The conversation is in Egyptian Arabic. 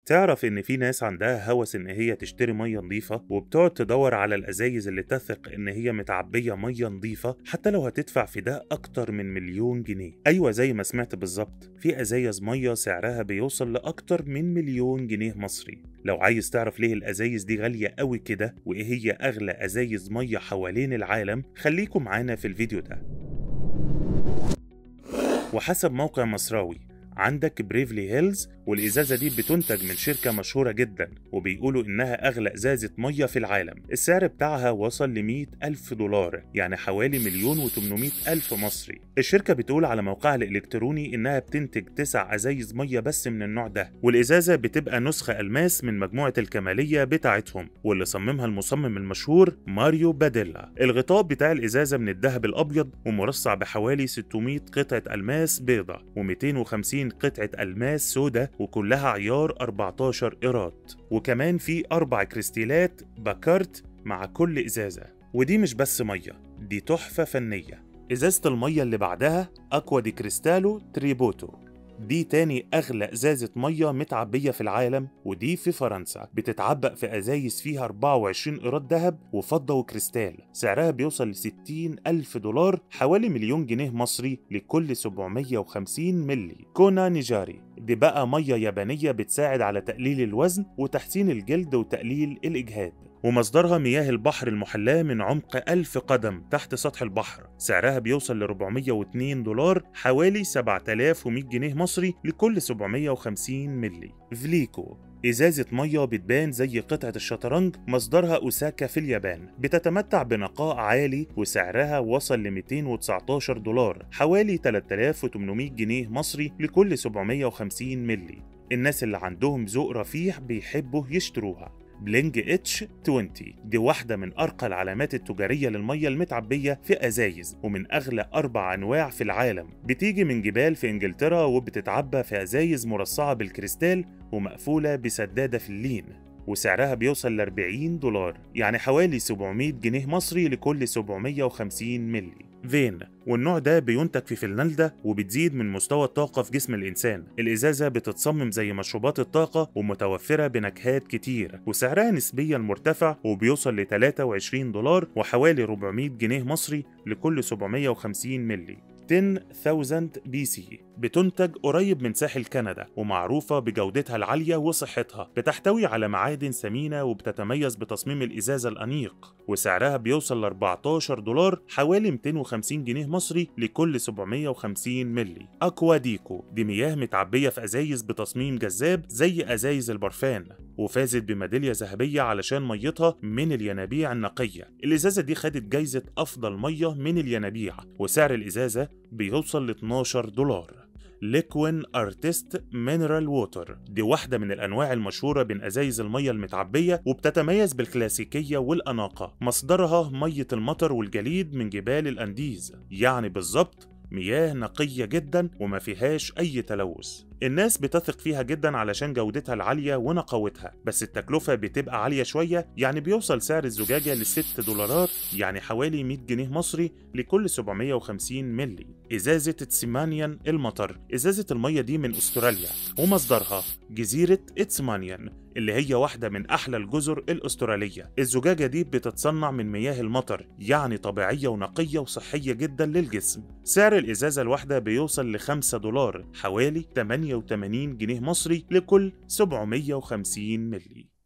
تعرف إن في ناس عندها هوس إن هي تشتري مية نظيفة وبتقعد تدور على الأزايز اللي تثق إن هي متعبية مية نظيفة حتى لو هتدفع في ده أكتر من مليون جنيه أيوة زي ما سمعت بالظبط في أزايز مية سعرها بيوصل لأكتر من مليون جنيه مصري لو عايز تعرف ليه الأزايز دي غالية قوي كده وإيه هي أغلى أزايز مية حوالين العالم خليكم معانا في الفيديو ده وحسب موقع مصراوي عندك بريفلي هيلز والإزازة دي بتنتج من شركة مشهورة جدا وبيقولوا إنها أغلى إزازة مية في العالم السعر بتاعها وصل ل 100 ألف دولار يعني حوالي مليون و800 ألف مصري الشركة بتقول على موقعها الإلكتروني إنها بتنتج تسع أزايز مية بس من النوع ده والإزازة بتبقى نسخة ألماس من مجموعة الكمالية بتاعتهم واللي صممها المصمم المشهور ماريو باديلا الغطاء بتاع الإزازة من الذهب الأبيض ومرصع بحوالي 600 قطعة ألماس بيضة و250 قطعة ألماس سودة وكلها عيار 14 إيراد وكمان في أربع كريستيلات باكارت مع كل إزازة ودي مش بس مية دي تحفة فنية إزازة المية اللي بعدها أكوا دي كريستالو تريبوتو دي تاني أغلى إزازة مية متعبية في العالم ودي في فرنسا بتتعبأ في أزايز فيها 24 إيراد ذهب وفضة وكريستال سعرها بيوصل ل 60 ألف دولار حوالي مليون جنيه مصري لكل 750 ملي كونا نيجاري دي بقى مية يابانية بتساعد على تقليل الوزن وتحسين الجلد وتقليل الإجهاد ومصدرها مياه البحر المحلاة من عمق ألف قدم تحت سطح البحر سعرها بيوصل ل 402 دولار حوالي 7100 جنيه مصري لكل 750 ملي فليكو إزازة مية بتبان زي قطعة الشطرنج مصدرها أوساكا في اليابان بتتمتع بنقاء عالي وسعرها وصل ل 219 دولار حوالي 3800 جنيه مصري لكل 750 ملي الناس اللي عندهم ذوق رفيع بيحبوا يشتروها بلينج اتش 20 دي واحدة من أرقى العلامات التجارية للمية المتعبية في أزايز ومن أغلى أربع أنواع في العالم بتيجي من جبال في إنجلترا وبتتعبى في أزايز مرصعة بالكريستال ومقفولة بسدادة في اللين وسعرها بيوصل ل 40 دولار يعني حوالي 700 جنيه مصري لكل 750 ملي فين والنوع ده بينتج في فنلندا وبتزيد من مستوى الطاقة في جسم الإنسان الإزازة بتتصمم زي مشروبات الطاقة ومتوفرة بنكهات كتير وسعرها نسبيا مرتفع وبيوصل ل 23 دولار وحوالي 400 جنيه مصري لكل 750 ملي 10000 بي سي بتنتج قريب من ساحل كندا ومعروفة بجودتها العالية وصحتها بتحتوي على معادن ثمينة وبتتميز بتصميم الإزازة الأنيق وسعرها بيوصل ل 14 دولار حوالي 250 جنيه مصري لكل 750 ملي أكوا ديكو دي مياه متعبية في أزايز بتصميم جذاب زي أزايز البرفان وفازت بميدالية ذهبية علشان ميتها من الينابيع النقية الإزازة دي خدت جايزة أفضل مية من الينابيع وسعر الإزازة بيوصل ل 12 دولار ليكوين ارتست مينرال ووتر دي واحدة من الأنواع المشهورة بين أزايز المية المتعبية وبتتميز بالكلاسيكية والأناقة مصدرها مية المطر والجليد من جبال الأنديز يعني بالظبط مياه نقية جدا وما فيهاش أي تلوث الناس بتثق فيها جدا علشان جودتها العالية ونقاوتها بس التكلفة بتبقى عالية شوية يعني بيوصل سعر الزجاجة لست دولارات يعني حوالي 100 جنيه مصري لكل 750 ملي إزازة تسمانيان المطر إزازة المية دي من أستراليا ومصدرها جزيرة إتسمانيان اللي هي واحدة من أحلى الجزر الأسترالية الزجاجة دي بتتصنع من مياه المطر يعني طبيعية ونقية وصحية جدا للجسم سعر الإزازة الواحدة بيوصل ل 5 دولار حوالي 88 جنيه مصري لكل 750 ملي